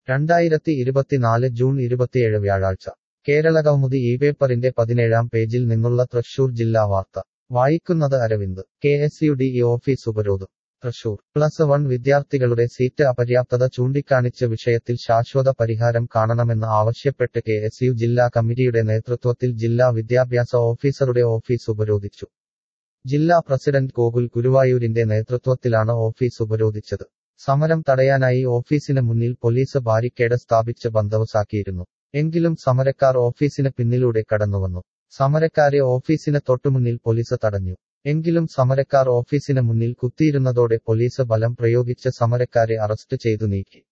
രണ്ടായിരത്തി ഇരുപത്തിനാല് ജൂൺ ഇരുപത്തിയേഴ് വ്യാഴാഴ്ച കേരളകൗമുദി ഈ പേപ്പറിന്റെ പതിനേഴാം പേജിൽ നിന്നുള്ള തൃശൂർ ജില്ലാ വാർത്ത വായിക്കുന്നത് Aravind K S U D E office ഉപരോധം തൃശൂർ പ്ലസ് വൺ വിദ്യാർത്ഥികളുടെ സീറ്റ് അപര്യാപ്തത ചൂണ്ടിക്കാണിച്ച് വിഷയത്തിൽ ശാശ്വത പരിഹാരം കാണണമെന്ന് ആവശ്യപ്പെട്ട് കെ എസ് യു ജില്ലാ കമ്മിറ്റിയുടെ നേതൃത്വത്തിൽ ജില്ലാ വിദ്യാഭ്യാസ ഓഫീസറുടെ ഓഫീസ് ഉപരോധിച്ചു ജില്ലാ പ്രസിഡന്റ് ഗോകുൽ ഗുരുവായൂരിന്റെ നേതൃത്വത്തിലാണ് ഓഫീസ് ഉപരോധിച്ചത് സമരം തടയാനായി ഓഫീസിന് മുന്നിൽ പോലീസ് ബാരിക്കേഡ് സ്ഥാപിച്ച് ബന്ദോബസ്താക്കിയിരുന്നു എങ്കിലും സമരക്കാർ ഓഫീസിന് പിന്നിലൂടെ കടന്നുവന്നു സമരക്കാരെ ഓഫീസിന് തൊട്ടുമുന്നിൽ പോലീസ് തടഞ്ഞു എങ്കിലും സമരക്കാർ ഓഫീസിന് മുന്നിൽ കുത്തിയിരുന്നതോടെ പോലീസ് ബലം പ്രയോഗിച്ച് സമരക്കാരെ അറസ്റ്റ് ചെയ്തു നീക്കി